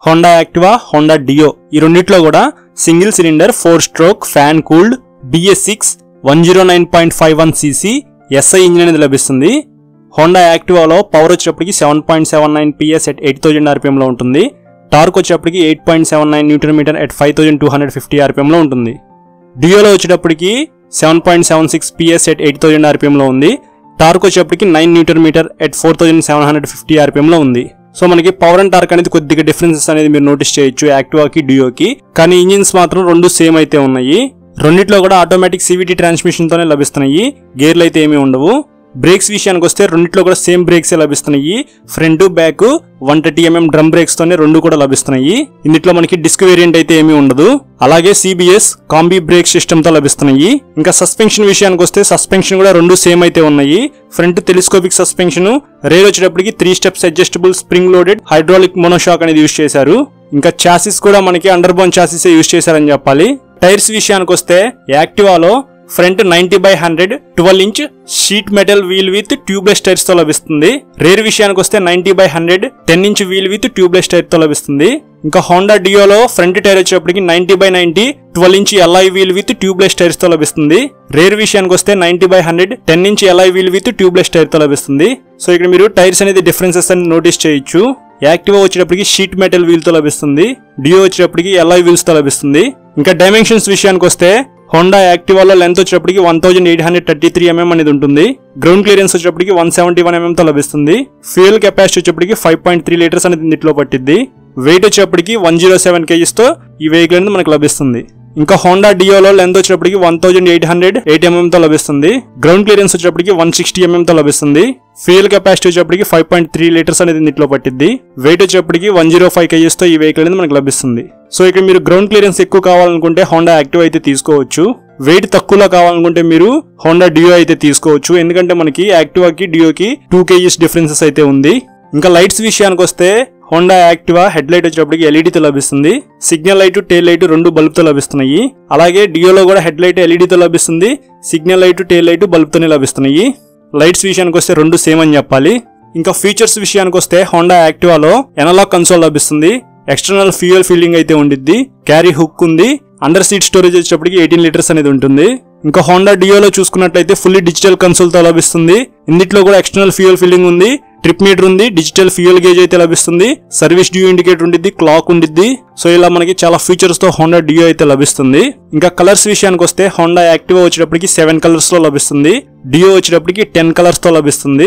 Honda Activa Honda డియో ఈ రెండిట్లో కూడా single cylinder four stroke fan cooled BS six one zero nine point five one cc SI engine అనేది లభిస్తుంది Honda యాక్టివాలో power వచ్చేటప్పటికి seven point seven nine PS at eight thousand ఆర్పిఎంలో ఉంటుంది torque వచ్చేటప్పటికి eight point seven nine newton meter at five thousand two hundred fifty ఆర్పిఎంలో ఉంటుంది డియోలో వచ్చేటప్పటికి seven point seven six PS at eight thousand ఆర్పిఎంలో ఉంది టార్క్ వచ్చేటప్పటికి nine newton meter at four thousand seven hundred fifty ఆర్పిఎంలో ఉంది సో మనకి పవర్ అండ్ టార్క్ అనేది కొద్దిగా డిఫరెన్సెస్ అనేది మీరు నోటీస్ చేయొచ్చు యాక్టివాకి డియోకి కానీ ఇంజిన్స్ మాత్రం రెండు సేమ్ అయితే ఉన్నాయి రెండిట్లో కూడా ఆటోమేటిక్ సివిటీ ట్రాన్స్మిషన్ తోనే లభిస్తున్నాయి గేర్లు అయితే ఏమీ ఉండవు బ్రేక్స్ విషయానికి వస్తే రెండిట్లో కూడా సేమ్ బ్రేక్స్ లభిస్తున్నాయి front back one thirty mm drum brakes తోనే రెండు కూడా లభిస్తున్నాయి ఇందులో మనకి డిస్క్ వేరియంట్ అయితే ఏమీ ఉండదు అలాగే సిబిఎస్ కాంబీ బ్రేక్ సిస్టమ్ తో లభిస్తున్నాయి ఇంకా సస్పెన్షన్ విషయానికి వస్తే సస్పెన్షన్ కూడా రెండు సేమ్ అయితే ఉన్నాయి ఫ్రంట్ టెలిస్కోపిక్ సస్పెన్షన్ రేర్ వచ్చేటప్పటికి three steps adjustable spring loaded hydraulic monoshock అనేది యూస్ చేశారు ఇంకా చాసిస్ కూడా మనకి అండర్ బోన్ చాసిస్ యూస్ చేశారని చెప్పాలి టైర్స్ విషయానికి వస్తే యాక్టివాలో front ninety by hundred twelve inch sheet metal wheel with tubeless tyres తో లభిస్తుంది రేర్ విషయానికి వస్తే ninety by hundred ten inch wheel with tubeless tyre తో లభిస్తుంది ఇంకా హోండా డియోలో ఫ్రంట్ టైర్ వచ్చేటప్పటికి ninety by ninety twelve inch alloy wheel with tubeless tyres తో లభిస్తుంది రేర్ విషయానికి వస్తే ninety by hundred ten inch alloy wheel with tubeless tyre తో లభిస్తుంది సో ఇక్కడ మీరు టైర్స్ అనేది డిఫరెన్సెస్ అని నోటీస్ చేయొచ్చు యాక్టివా వచ్చేటప్పటికి షీట్ మెటల్ వీల్ తో లభిస్తుంది డియో వచ్చేటప్పటికి ఎల్ఐ వీల్స్ తో లభిస్తుంది ఇంకా డైమెన్షన్స్ విషయానికి వస్తే హోండా యాక్టివాలో లెంత్ వచ్చేటప్పటికి one thousand eight hundred thirty three mm అనేది ఉంటుంది గ్రౌండ్ క్లియరెన్స్ వచ్చేటప్పటికి వన్ సెవెంటీ వన్ ఎంఎం తో లభిస్తుంది ఫ్యూయల్ కెపాసిటీ వచ్చేటప్పటికి ఫైవ్ పాయింట్ త్రీ లీటర్స్ అనేది దీంట్లో పట్టింది వెయిట్ వచ్చేటప్పటికి వన్ జీరో సెవెన్ కేజీస్ తో ఈ వెహికల్ అనేది మనకు లభిస్తుంది ఇంకా హోండా డియోలో లెంత్ వచ్చేటప్పటికి one thousand eight hundred eight mm తో లభిస్తుంది గ్రౌండ్ క్లియరెన్స్ వచ్చేటప్పటికి వన్ సిక్స్టీ ఎంఎం తో లభిస్తుంది ఫ్యూయల్ కెపాసిటీ వచ్చేటప్పటికి ఫైవ్ పాయింట్ త్రీ లీటర్స్ అనేది దీంట్లో పట్టింది వెయిట్ వచ్చేటప్పటికి వన్ జీరో ఫైవ్ కేజీస్ తో ఈ వెహికల్ అనేది మనకు లభిస్తుంది సో ఇక్కడ మీరు గ్రౌండ్ క్లియరెన్స్ ఎక్కువ కావాలనుకుంటే హోండా యాక్టివ్ అయితే తీసుకోవచ్చు వెయిట్ తక్కువలో కావాలనుకుంటే మీరు హోండా డియో అయితే తీసుకోవచ్చు ఎందుకంటే మనకి యాక్టివాకి డియోకి టూ కేజీస్ డిఫరెన్సెస్ అయితే ఉంది ఇంకా లైట్స్ విషయానికి వస్తే హోండా యాక్టివా హెడ్ లైట్ వచ్చేటప్పటికి ఎల్ఈడితో లభిస్తుంది సిగ్నల్ లైట్ టేల్ లైట్ రెండు బల్బ్ తో లభిస్తున్నాయి అలాగే డియోలో కూడా హెడ్ లైట్ ఎల్ఈడితో లభిస్తుంది signal light tail light bulb తోనే లభిస్తున్నాయి లైట్స్ విషయానికి వస్తే రెండు సేమ్ అని చెప్పాలి ఇంకా ఫీచర్స్ విషయానికి వస్తే హోండా యాక్టివాలో ఎనలాగ్ కన్సోల్ లభిస్తుంది ఎక్స్టర్నల్ ఫ్యూయల్ ఫీలింగ్ అయితే ఉండిద్ది క్యారీ హుక్ ఉంది అండర్ సీట్ స్టోరేజ్ వచ్చేటప్పటికి ఎయిటీన్ లీటర్స్ అనేది ఉంటుంది ఇంకా హోండా డియోలో చూసుకున్నట్లయితే ఫుల్లీ డిజిటల్ కన్సోల్ తో లభిస్తుంది ఇందులో కూడా ఎక్స్టర్నల్ ఫ్యూయల్ ఫిల్లింగ్ ఉంది ట్రిప్ మీటర్ ఉంది డిజిటల్ ఫ్యూయల్ గేజ్ అయితే లభిస్తుంది సర్వీస్ డ్యూ ఇండికేటర్ ఉండిద్ది క్లాక్ ఉండిద్ది సో ఇలా మనకి చాలా ఫీచర్స్ తో హోండా డియో అయితే లభిస్తుంది ఇంకా కలర్స్ విషయానికి వస్తే హోండా యాక్టివా వచ్చేటప్పటికి సెవెన్ కలర్స్ లో లభిస్తుంది డియో వచ్చేటప్పటికి టెన్ కలర్స్ తో లభిస్తుంది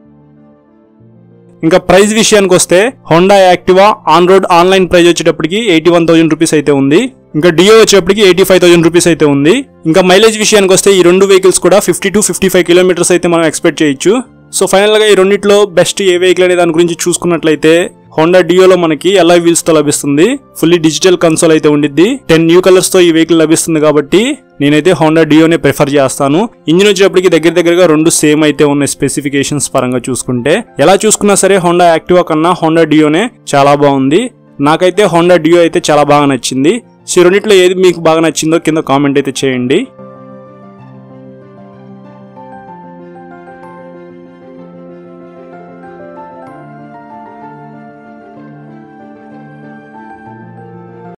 ఇంకా ప్రైస్ విషయానికి వస్తే Honda Activa on road online price వచ్చేటప్పటికి ఎయిటీ వన్ థౌసండ్ రూపీస్ అయితే ఉంది ఇంకా డియో వచ్చేటప్పటికి ఎయిటీ ఫైవ్ థౌసండ్ రూపీస్ అయితే ఉంది ఇంకా మైలేజ్ విషయానికి వస్తే ఈ రెండు వెహికల్స్ కూడా fifty to fifty five kilometres అయితే మనం ఎక్స్పెక్ట్ చేయొచ్చు సో ఫైనల్ గా ఈ రెండిట్లో బెస్ట్ ఏ వెహికల్ అనే దాని గురించి చూసుకున్నట్లయితే హోండా డియోలో మనకి ఎల్ఐ వీల్స్ తో లభిస్తుంది ఫుల్లీ డిజిటల్ కన్సోల్ అయితే ఉండిద్ది టెన్ న్యూ కలర్స్ తో ఈ వెహికల్ లభిస్తుంది కాబట్టి నేనైతే హోండా డియోనే ప్రిఫర్ చేస్తాను ఇంజిన్ వచ్చేటప్పటికి దగ్గర దగ్గరగా రెండు సేమ్ అయితే ఉన్నాయి స్పెసిఫికేషన్స్ పరంగా చూసుకుంటే ఎలా చూసుకున్నా సరే హోండా యాక్టివా కన్నా హోండా డియోనే చాలా బాగుంది నాకైతే హోండా డియో అయితే చాలా బాగా నచ్చింది సో ఈ రెండిట్లో ఏది మీకు బాగా నచ్చిందో కింద కామెంట్ అయితే చేయండి